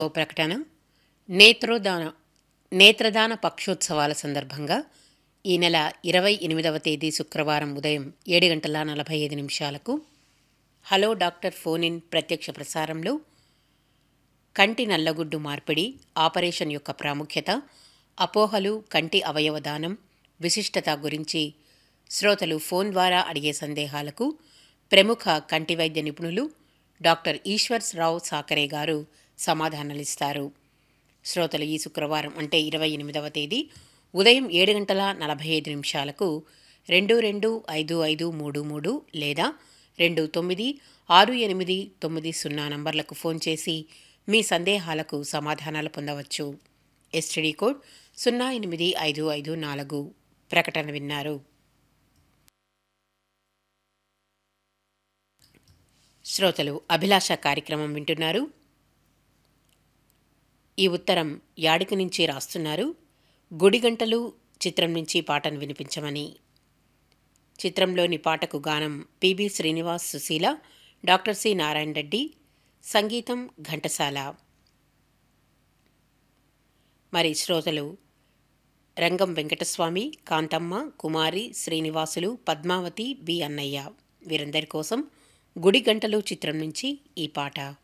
ఓ ప్రకటన నేత్రోదాన నేత్రదాన పక్షోత్సవాల సందర్భంగా ఈ నెల ఇరవై ఎనిమిదవ తేదీ శుక్రవారం ఉదయం ఏడు గంటల నలభై ఐదు నిమిషాలకు హలో డాక్టర్ ఫోన్ ఇన్ ప్రత్యక్ష ప్రసారంలో కంటి నల్లగుడ్డు మార్పిడి ఆపరేషన్ యొక్క ప్రాముఖ్యత అపోహలు కంటి అవయవ దానం విశిష్టత గురించి శ్రోతలు ఫోన్ ద్వారా అడిగే సందేహాలకు ప్రముఖ కంటి వైద్య నిపుణులు డాక్టర్ ఈశ్వర్స్ రావు సాకరే గారు సమాధానాలిస్తారు శ్రోతలు ఈ శుక్రవారం అంటే ఇరవై ఎనిమిదవ తేదీ ఉదయం ఏడు గంటల నలభై ఐదు నిమిషాలకు రెండు రెండు ఐదు ఐదు మూడు మూడు లేదా రెండు తొమ్మిది ఆరు ఎనిమిది తొమ్మిది సున్నా నంబర్లకు ఫోన్ చేసి మీ సందేహాలకు సమాధానాలు పొందవచ్చు ఎస్టీడీ కోడ్ సున్నా ఎనిమిది ఐదు ఐదు నాలుగు ప్రకటన విన్నారు శ్రోతలు అభిలాష కార్యక్రమం వింటున్నారు ఈ ఉత్తరం యాడికి నుంచి రాస్తున్నారు గుడిగంటలు చిత్రం నుంచి పాటను వినిపించమని చిత్రంలోని పాటకు గానం P B Srinivas Susheela doctor C Narayana Reddy సంగీతం ఘంటసాల మరి శ్రోతలు రంగం వెంకటస్వామి కాంతమ్మ కుమారి శ్రీనివాసులు పద్మావతి బి అన్నయ్య వీరందరి కోసం గుడి గంటలు చిత్రం నుంచి ఈ పాట